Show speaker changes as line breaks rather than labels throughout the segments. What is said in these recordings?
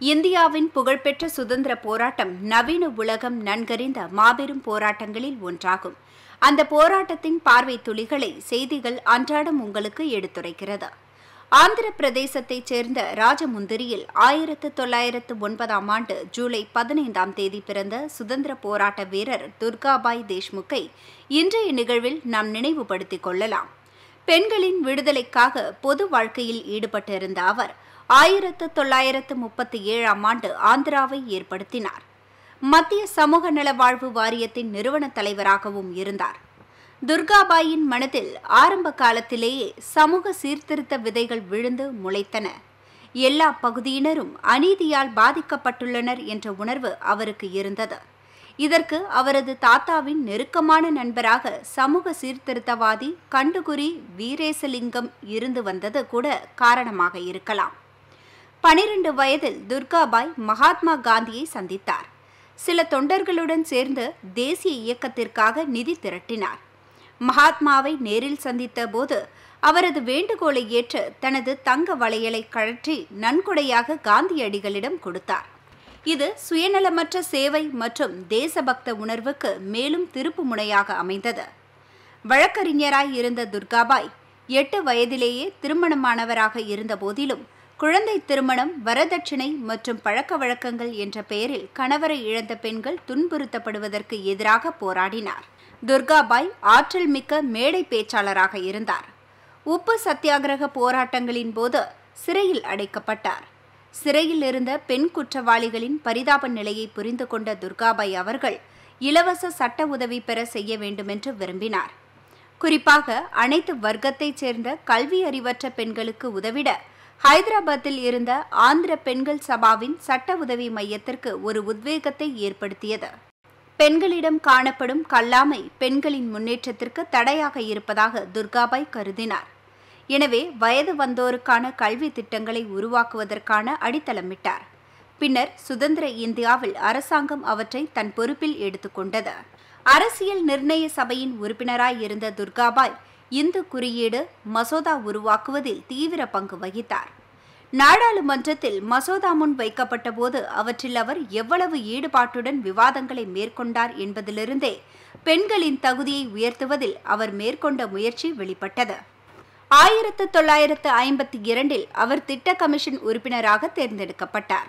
இந்தியாவின் புகழ்பெற்ற சுதந்திர போராட்டம் நவீன உலகம் நன்கறிந்த மாபெரும் போராட்டங்களில் ஒன்றாகும் அந்த போராட்டத்தின் பார்வை துளிகளை செய்திகள் அன்றாடம் உங்களுக்கு எடுத்துரைக்கிறது ஆந்திர பிரதேசத்தைச் சேர்ந்த ராஜமுந்திரியில் ஆயிரத்து தொள்ளாயிரத்து ஒன்பதாம் ஆண்டு ஜூலை பதினைந்தாம் தேதி பிறந்த சுதந்திர போராட்ட வீரர் துர்காபாய் தேஷ்முக்கை இன்றைய நிகழ்வில் நாம் நினைவுபடுத்திக் கொள்ளலாம் பெண்களின் விடுதலைக்காக பொது வாழ்க்கையில் ஈடுபட்டிருந்த அவர் ஆயிரத்து தொள்ளாயிரத்து முப்பத்தி ஏழாம் ஆண்டு ஆந்திராவை ஏற்படுத்தினார் மத்திய சமூக நல வாழ்வு வாரியத்தின் நிறுவன தலைவராகவும் இருந்தார் துர்காபாயின் மனதில் ஆரம்ப காலத்திலேயே சமூக சீர்திருத்த விதைகள் விழுந்து முளைத்தன எல்லா பகுதியினரும் அநீதியால் பாதிக்கப்பட்டுள்ளனர் என்ற உணர்வு அவருக்கு இருந்தது இதற்கு அவரது தாத்தாவின் நெருக்கமான நண்பராக சமூக சீர்திருத்தவாதி கண்டுகுரி வீரேசலிங்கம் இருந்து வந்தது கூட காரணமாக இருக்கலாம் பனிரெண்டு வயதில் துர்காபாய் மகாத்மா காந்தியை சந்தித்தார் சில தொண்டர்களுடன் சேர்ந்து தேசிய இயக்கத்திற்காக நிதி திரட்டினார் மகாத்மாவை நேரில் சந்தித்த போது அவரது வேண்டுகோளை ஏற்று தனது தங்க வளையலை கழற்றி நன்கொடையாக காந்தியடிகளிடம் கொடுத்தார் இது சுயநலமற்ற சேவை மற்றும் தேசபக்த உணர்வுக்கு மேலும் திருப்பு முனையாக அமைந்தது வழக்கறிஞராய் இருந்த துர்காபாய் எட்டு வயதிலேயே திருமணமானவராக இருந்த போதிலும் குழந்தை திருமணம் வரதட்சணை மற்றும் பழக்க வழக்கங்கள் என்ற பெயரில் கணவரை இழந்த பெண்கள் துன்புறுத்தப்படுவதற்கு எதிராக போராடினார் துர்காபாய் ஆற்றல் மிக்க மேடை பேச்சாளராக இருந்தார் உப்பு சத்தியாகிரக போராட்டங்களின் போது சிறையில் அடைக்கப்பட்டார் சிறையில் இருந்த பெண் குற்றவாளிகளின் பரிதாப நிலையை புரிந்து கொண்ட துர்காபாய் அவர்கள் இலவச சட்ட உதவி பெற செய்ய வேண்டுமென்று விரும்பினார் குறிப்பாக அனைத்து வர்க்கத்தைச் சேர்ந்த கல்வி அறிவற்ற பெண்களுக்கு உதவிட ஹைதராபாத்தில் இருந்த ஆந்திர பெண்கள் சபாவின் சட்ட உதவி மையத்திற்கு ஒரு உத்வேகத்தை ஏற்படுத்தியது பெண்களிடம் காணப்படும் கல்லாமை பெண்களின் முன்னேற்றத்திற்கு தடையாக இருப்பதாக துர்காபாய் கருதினார் எனவே வயது வந்தோருக்கான கல்வி திட்டங்களை உருவாக்குவதற்கான அடித்தளமிட்டார் பின்னர் சுதந்திர இந்தியாவில் அரசாங்கம் அவற்றை தன் பொறுப்பில் எடுத்துக்கொண்டது அரசியல் நிர்ணய சபையின் உறுப்பினராய் இருந்த துர்காபாய் இந்து குறியீடு மசோதா உருவாக்குவதில் தீவிர பங்கு வகித்தார் நாடாளுமன்றத்தில் மசோதா முன் வைக்கப்பட்ட போது அவற்றில் அவர் எவ்வளவு ஈடுபாட்டுடன் விவாதங்களை மேற்கொண்டார் என்பதிலிருந்தே பெண்களின் தகுதியை உயர்த்துவதில் அவர் மேற்கொண்ட முயற்சி வெளிப்பட்டது ஆயிரத்து தொள்ளாயிரத்து ஐம்பத்தி இரண்டில் அவர் திட்ட கமிஷன் உறுப்பினராக தேர்ந்தெடுக்கப்பட்டார்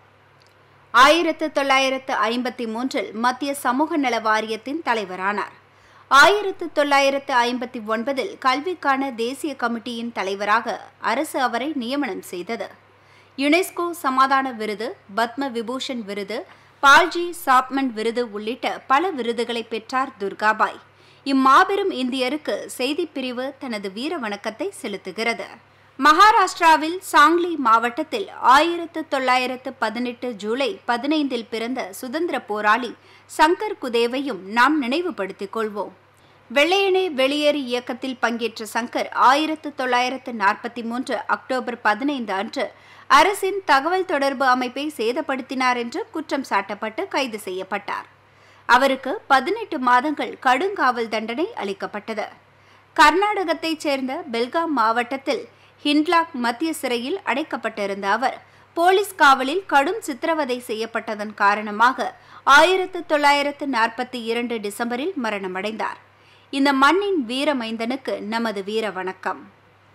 ஆயிரத்து தொள்ளாயிரத்து ஐம்பத்தி மூன்றில் மத்திய சமூக நல வாரியத்தின் தலைவரானார் ஆயிரத்து தொள்ளாயிரத்து ஐம்பத்தி ஒன்பதில் கல்விக்கான தேசிய கமிட்டியின் தலைவராக அரசு அவரை நியமனம் செய்தது யுனெஸ்கோ சமாதான விருது பத்ம விபூஷன் விருது பால்ஜி சாப்மன் விருது உள்ளிட்ட பல விருதுகளை பெற்றார் துர்காபாய் இம்மாபெரும் இந்தியருக்கு செய்திப்பிரிவு தனது வீர வணக்கத்தை செலுத்துகிறது மகாராஷ்டிராவில் சாங்லி மாவட்டத்தில் ஆயிரத்து தொள்ளாயிரத்து பதினெட்டு ஜூலை பதினைந்தில் பிறந்த சுதந்திர போராளி சங்கர் குதேவையும் நாம் நினைவுபடுத்திக் கொள்வோம் வெள்ளையனே வெளியேறு இயக்கத்தில் பங்கேற்ற சங்கர் ஆயிரத்து தொள்ளாயிரத்து நாற்பத்தி மூன்று அக்டோபர் பதினைந்து அன்று அரசின் தகவல் தொடர்பு அமைப்பை சேதப்படுத்தினார் என்று குற்றம் சாட்டப்பட்டு கைது செய்யப்பட்டார் அவருக்கு பதினெட்டு மாதங்கள் கடுங்காவல் தண்டனை அளிக்கப்பட்டது கர்நாடகத்தைச் சேர்ந்த பெல்காம் மாவட்டத்தில் ஹிண்ட்லாக் மத்திய சிறையில் அடைக்கப்பட்டிருந்த அவர் போலீஸ் காவலில் கடும் சித்திரவதை செய்யப்பட்டதன் காரணமாக ஆயிரத்து தொள்ளாயிரத்து நாற்பத்தி இரண்டு டிசம்பரில் மரணமடைந்தார் இந்த மண்ணின் வீரமைந்தனுக்கு நமது வீர வணக்கம்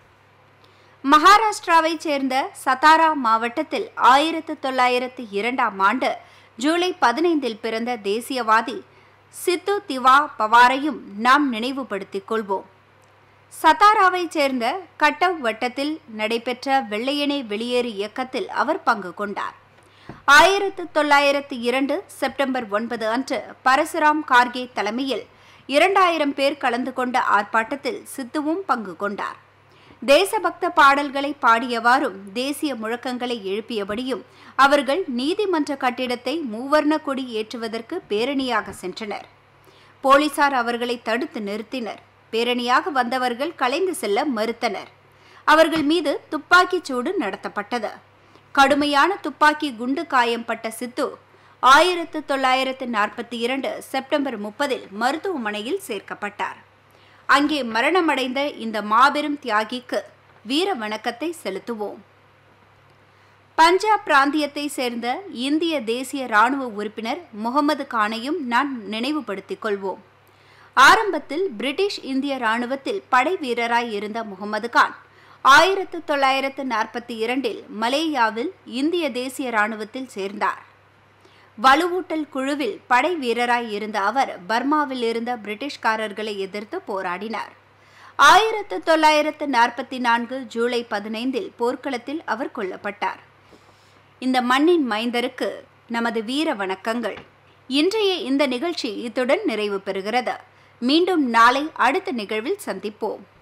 மகாராஷ்டிராவைச் சேர்ந்த சதாரா மாவட்டத்தில் ஆயிரத்து தொள்ளாயிரத்து இரண்டாம் ஆண்டு ஜூலை பதினைந்தில் பிறந்த தேசியவாதி சித்து திவா பவாரையும் நாம் நினைவுபடுத்திக் கொள்வோம் சதாராவைச் சேர்ந்த கட்டவ் வட்டத்தில் நடைபெற்ற வெள்ளையனே வெளியேறு இயக்கத்தில் அவர் பங்கு கொண்டார் ஆயிரத்து தொள்ளாயிரத்து இரண்டு செப்டம்பர் ஒன்பது அன்று பரசுராம் கார்கே தலைமையில் இரண்டாயிரம் பேர் கலந்து கொண்ட ஆர்ப்பாட்டத்தில் சித்துவும் பங்கு கொண்டார் தேசபக்த பாடல்களை பாடியவாறும் தேசிய முழக்கங்களை எழுப்பியபடியும் அவர்கள் நீதிமன்ற கட்டிடத்தை மூவர்ண கொடி ஏற்றுவதற்கு பேரணியாக சென்றனர் போலீசார் அவர்களை தடுத்து நிறுத்தினர் பேரணியாக வந்தவர்கள் கலைந்து செல்ல மறுத்தனர் அவர்கள் மீது துப்பாக்கிச் சூடு நடத்தப்பட்டது கடுமையான துப்பாக்கி குண்டு காயம்பட்ட சித்து ஆயிரத்து தொள்ளாயிரத்து நாற்பத்தி இரண்டு செப்டம்பர் முப்பதில் மருத்துவமனையில் சேர்க்கப்பட்டார் அங்கே மரணமடைந்த இந்த மாபெரும் தியாகிக்கு வீர வணக்கத்தை செலுத்துவோம் பஞ்சாப் பிராந்தியத்தை சேர்ந்த இந்திய தேசிய ராணுவ உறுப்பினர் முகமது கானையும் நான் நினைவுபடுத்திக் கொள்வோம் ஆரம்பத்தில் பிரிட்டிஷ் இந்திய ராணுவத்தில் படை வீரராய் இருந்த முகமது கான் ஆயிரத்து தொள்ளாயிரத்து நாற்பத்தி இரண்டில் மலேயாவில் இந்திய தேசிய ராணுவத்தில் சேர்ந்தார் வலுவூட்டல் குழுவில் படை வீரராய் இருந்த அவர் பர்மாவில் இருந்த பிரிட்டிஷ்காரர்களை எதிர்த்து போராடினார் ஆயிரத்து தொள்ளாயிரத்து நாற்பத்தி நான்கு ஜூலை பதினைந்தில் போர்க்களத்தில் அவர் கொல்லப்பட்டார் இந்த மண்ணின் மைந்தருக்கு நமது வீர வணக்கங்கள் இன்றைய இந்த நிகழ்ச்சி இத்துடன் நிறைவு பெறுகிறது மீண்டும் நாளை அடுத்த நிகழ்வில் சந்திப்போம்